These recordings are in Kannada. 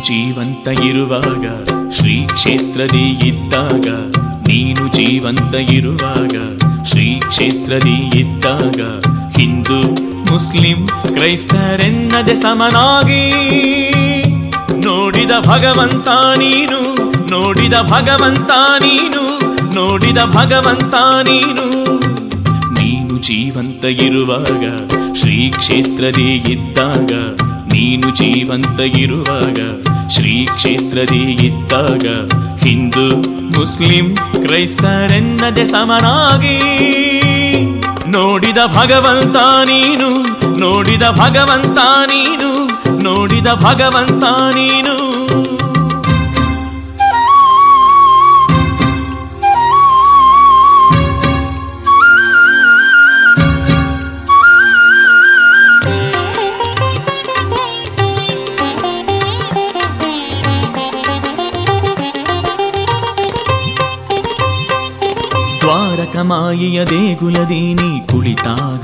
ಜೀವಂತ ಇರುವಾಗ ಶ್ರೀ ಕ್ಷೇತ್ರದಿ ಇದ್ದಾಗ ನೀನು ಜೀವಂತ ಇರುವಾಗ ಶ್ರೀ ಕ್ಷೇತ್ರದಿ ಇದ್ದಾಗ ಹಿಂದೂ ಮುಸ್ಲಿಂ ಕ್ರೈಸ್ತರೆನ್ನದೆ ಸಮನಾಗಿ ನೋಡಿದ ಭಗವಂತ ನೀನು ನೋಡಿದ ಭಗವಂತ ನೀನು ನೋಡಿದ ಭಗವಂತ ನೀನು ನೀನು ಜೀವಂತ ಇರುವಾಗ ಶ್ರೀ ಕ್ಷೇತ್ರದಿ ಇದ್ದಾಗ ನೀನು ಜೀವಂತ ಇರುವಾಗ ಶ್ರೀ ಕ್ಷೇತ್ರದಿ ಇದ್ದಾಗ ಹಿಂದೂ ಮುಸ್ಲಿಂ ಕ್ರೈಸ್ತರೆನ್ನದೆ ಸಮನಾಗಿ ನೋಡಿದ ಭಗವಂತ ನೀನು ನೋಡಿದ ಭಗವಂತ ನೀನು ನೋಡಿದ ಭಗವಂತ ನೀನು ದ್ವಾರಕಮಾಯಿಯ ದೇಗುಲದಿ ನೀ ಕುಳಿತಾಗ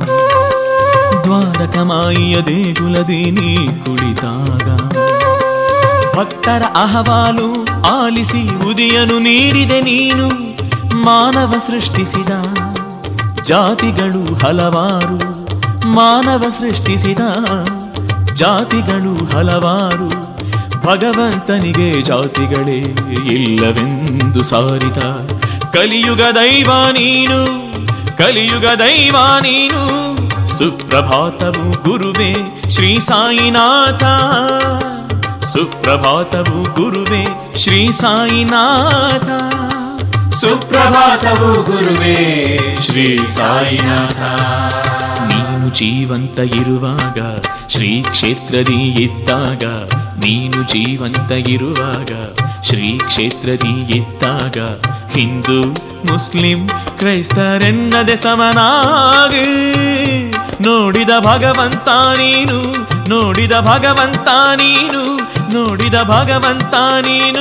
ದ್ವಾರಕಮಾಯಿಯ ದೇಗುಲದಿ ನೀ ಕುಳಿತಾಗ ಭಕ್ತರ ಅಹವಾಲು ಆಲಿಸಿ ಉದಿಯನು ನೀಡಿದೆ ನೀನು ಮಾನವ ಸೃಷ್ಟಿಸಿದ ಜಾತಿಗಳು ಹಲವಾರು ಮಾನವ ಸೃಷ್ಟಿಸಿದ ಜಾತಿಗಳು ಹಲವಾರು ಭಗವಂತನಿಗೆ ಜಾತಿಗಳೇ ಇಲ್ಲವೆಂದು ಸಾರಿದ ಕಲಿಯುಗ ದೈವ ನೀನು ಕಲಿಯುಗ ದೈವ ನೀನು ಸುಪ್ರಭಾತವು ಗುರುವೇ ಶ್ರೀ ಸಾಯಿನಾಥ ಸುಪ್ರಭಾತವು ಗುರುವೇ ಶ್ರೀ ಸಾಯಿನಾಥ ಸುಪ್ರಭಾತವು ಗುರುವೇ ಶ್ರೀ ಸಾಯಿನಾಥ ನೀನು ಜೀವಂತ ಇರುವಾಗ ಶ್ರೀ ಕ್ಷೇತ್ರದಿ ಇದ್ದಾಗ ನೀನು ಜೀವಂತ ಇರುವಾಗ ಶ್ರೀ ಕ್ಷೇತ್ರದಿ ಇದ್ದಾಗ ಹಿಂದೂ ಮುಸ್ಲಿಂ ಕ್ರೈಸ್ತರೆನ್ನದೆ ಸಮನಾಗಿ ನೋಡಿದ ಭಗವಂತ ನೀನು ನೋಡಿದ ಭಗವಂತ ನೀನು ನೋಡಿದ ಭಗವಂತ ನೀನು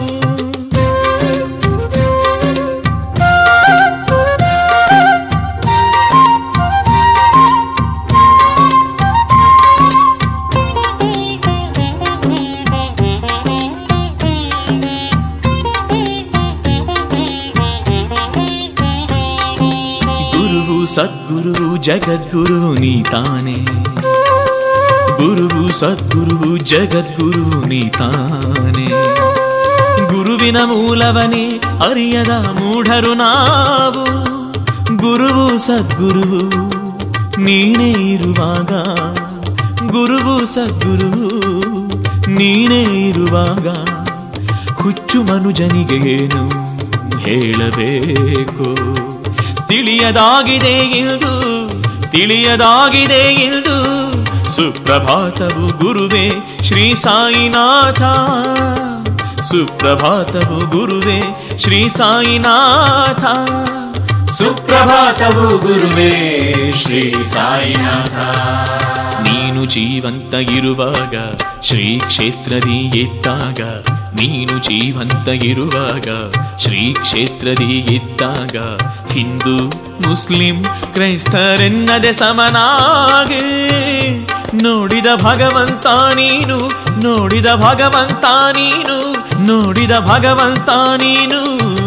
ಗುರುವು ಸದ್ಗುರುವು ಜಗದ್ಗುರು ನೀ ತಾನೆ ಗುರುವು ಸದ್ಗುರುವು ಜಗದ್ಗುರು ನೀ ತಾನೆ ಗುರುವಿನ ಮೂಲವನೇ ಅರಿಯದ ಮೂಢರು ನಾವು ಗುರುವು ಸದ್ಗುರುವು ನೀನೇ ಇರುವಾಗ ಗುರುವು ಸದ್ಗುರುವು ನೀನೇ ಇರುವಾಗ ಹುಚ್ಚು ಮನುಜನಿಗೆ ಏನು ಹೇಳಬೇಕು ತಿಳಿಯದಾಗಿದೆ ಇಂದು ತಿಳಿಯದಾಗಿದೆ ಇಂದು ಸುಪ್ರಭಾತವು ಗುರುವೇ ಶ್ರೀ ಸಾಯಿನಾಥ ಸುಪ್ರಭಾತವು ಗುರುವೇ ಶ್ರೀ ಸಾಯಿನಾಥ ಸುಪ್ರಭಾತವು ಗುರುವೇ ಶ್ರೀ ಸಾಯಿನಾಥ ನೀನು ಜೀವಂತ ಇರುವಾಗ ಶ್ರೀ ಕ್ಷೇತ್ರದಿ ಇದ್ದಾಗ ನೀನು ಜೀವಂತ ಇರುವಾಗ ಶ್ರೀ ಕ್ಷೇತ್ರದಿ ಇದ್ದಾಗ ಹಿಂದೂ ಮುಸ್ಲಿಂ ಕ್ರೈಸ್ತರೆನ್ನದೆ ಸಮನಾಗಿ ನೋಡಿದ ಭಗವಂತ ನೀನು ನೋಡಿದ ಭಗವಂತ ನೀನು ನೋಡಿದ ಭಗವಂತ ನೀನು